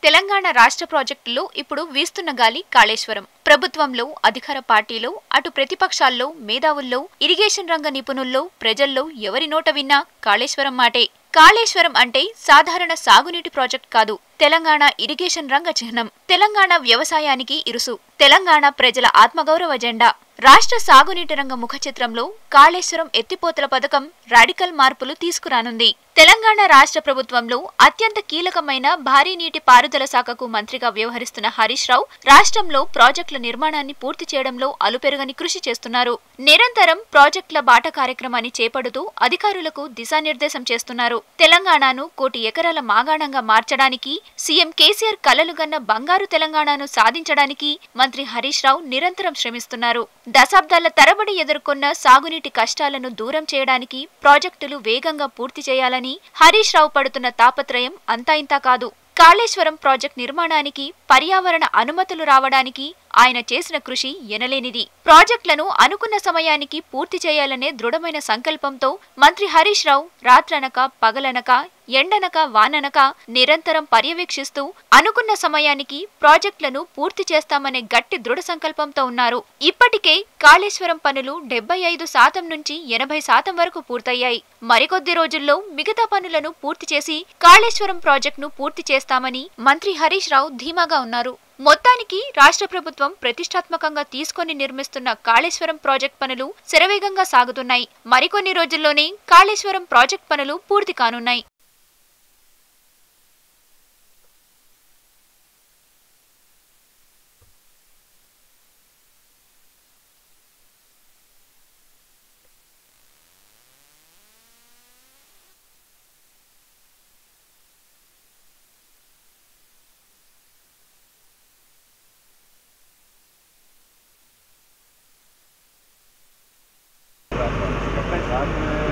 తెలంగాణ రాష్ట్ర ప్రాజెక్టులో ఇప్పుడు వీస్తున్న గాలి కాళేశ్వరం ప్రభుత్వంలో అధికార పార్టీలో అటు ప్రతిపక్షాల్లో మేధావుల్లో ఇరిగేషన్ రంగ నిపుణుల్లో ప్రజల్లో ఎవరి నోట విన్నా కాళేశ్వరం మాటే కాళేశ్వరం అంటే సాధారణ సాగునీటి ప్రాజెక్ట్ కాదు తెలంగాణ ఇరిగేషన్ రంగ చిహ్నం తెలంగాణ వ్యవసాయానికి ఇరుసు తెలంగాణ ప్రజల ఆత్మగౌరవ జెండా రాష్ట్ర సాగునీటి రంగ ముఖ చిత్రంలో కాళేశ్వరం ఎత్తిపోతల పథకం రాడికల్ మార్పులు తీసుకురానుంది తెలంగాణ రాష్ట్ర ప్రభుత్వంలో అత్యంత కీలకమైన భారీ నీటి పారుదల శాఖకు మంత్రిగా వ్యవహరిస్తున్న హరీష్ రావు రాష్ట్రంలో ప్రాజెక్టుల నిర్మాణాన్ని పూర్తి చేయడంలో అలుపెరుగని కృషి చేస్తున్నారు నిరంతరం ప్రాజెక్టుల బాట కార్యక్రమాన్ని చేపడుతూ అధికారులకు దిశానిర్దేశం చేస్తున్నారు తెలంగాణను కోటి ఎకరాల మాగాణంగా మార్చడానికి సీఎం కేసీఆర్ కలలుగన్న బంగారు తెలంగాణను సాధించడానికి మంత్రి హరీష్ రావు నిరంతరం శ్రమిస్తున్నారు దశాబ్దాల తరబడి ఎదుర్కొన్న సాగునీటి కష్టాలను దూరం చేయడానికి ప్రాజెక్టులు వేగంగా పూర్తి చేయాలని హరీష్ రావు పడుతున్న తాపత్రయం అంతా ఇంతా కాదు కాళేశ్వరం ప్రాజెక్ట్ నిర్మాణానికి పర్యావరణ అనుమతులు రావడానికి ఆయన చేసిన కృషి ఎనలేనిది ప్రాజెక్టులను అనుకున్న సమయానికి పూర్తి చేయాలనే దృఢమైన సంకల్పంతో మంత్రి హరీష్ రావు రాత్రనక పగలనక ఎండనక వాననక నిరంతరం పర్యవేక్షిస్తూ అనుకున్న సమయానికి ప్రాజెక్టులను పూర్తి చేస్తామనే గట్టి దృఢ సంకల్పంతో ఉన్నారు ఇప్పటికే కాళేశ్వరం పనులు డెబ్బై ఐదు శాతం నుంచి ఎనభై శాతం వరకు పూర్తయ్యాయి మరికొద్ది రోజుల్లో మిగతా పనులను పూర్తి చేసి కాళేశ్వరం ప్రాజెక్టును పూర్తి చేస్తామని మంత్రి హరీష్ రావు ధీమాగా ఉన్నారు మొత్తానికి రాష్ట్ర ప్రభుత్వం ప్రతిష్టాత్మకంగా తీసుకొని నిర్మిస్తున్న కాళేశ్వరం ప్రాజెక్ట్ పనులు శరవేగంగా సాగుతున్నాయి మరికొన్ని రోజుల్లోనే కాళేశ్వరం ప్రాజెక్ట్ పనులు పూర్తి కానున్నాయి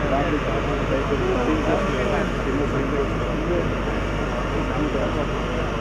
రాత్రి